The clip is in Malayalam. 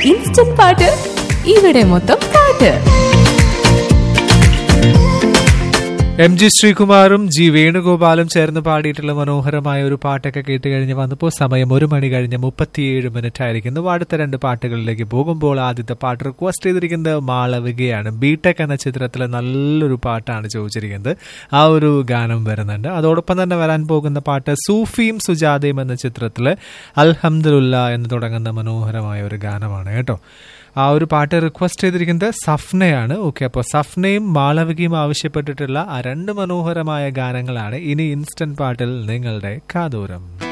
ഇൻസ്റ്റന്റ് പാട്ട് ഇവിടെ മൊത്തം പാട്ട് എം ജി ശ്രീകുമാറും ജി വേണുഗോപാലും ചേർന്ന് പാടിയിട്ടുള്ള മനോഹരമായ ഒരു പാട്ടൊക്കെ കേട്ട് കഴിഞ്ഞ് വന്നപ്പോൾ സമയം ഒരു മണി കഴിഞ്ഞ് മുപ്പത്തിയേഴ് മിനിറ്റ് ആയിരിക്കുന്നു അടുത്ത രണ്ട് പാട്ടുകളിലേക്ക് പോകുമ്പോൾ ആദ്യത്തെ പാട്ട് റിക്വസ്റ്റ് ചെയ്തിരിക്കുന്നത് മാളവികയാണ് ബിടെക് എന്ന ചിത്രത്തിലെ നല്ലൊരു പാട്ടാണ് ചോദിച്ചിരിക്കുന്നത് ആ ഒരു ഗാനം വരുന്നുണ്ട് അതോടൊപ്പം തന്നെ വരാൻ പോകുന്ന പാട്ട് സൂഫിയും സുജാതയും എന്ന ചിത്രത്തിലെ അൽഹംദുല്ല എന്ന് തുടങ്ങുന്ന മനോഹരമായ ഒരു ഗാനമാണ് കേട്ടോ ആ ഒരു പാട്ട് റിക്വസ്റ്റ് ചെയ്തിരിക്കുന്നത് സഫ്നയാണ് ഓക്കെ അപ്പോൾ സഫ്നയും മാളവികയും ആവശ്യപ്പെട്ടിട്ടുള്ള ആ രണ്ട് മനോഹരമായ ഗാനങ്ങളാണ് ഇനി ഇൻസ്റ്റന്റ് പാട്ടിൽ നിങ്ങളുടെ കാതോരം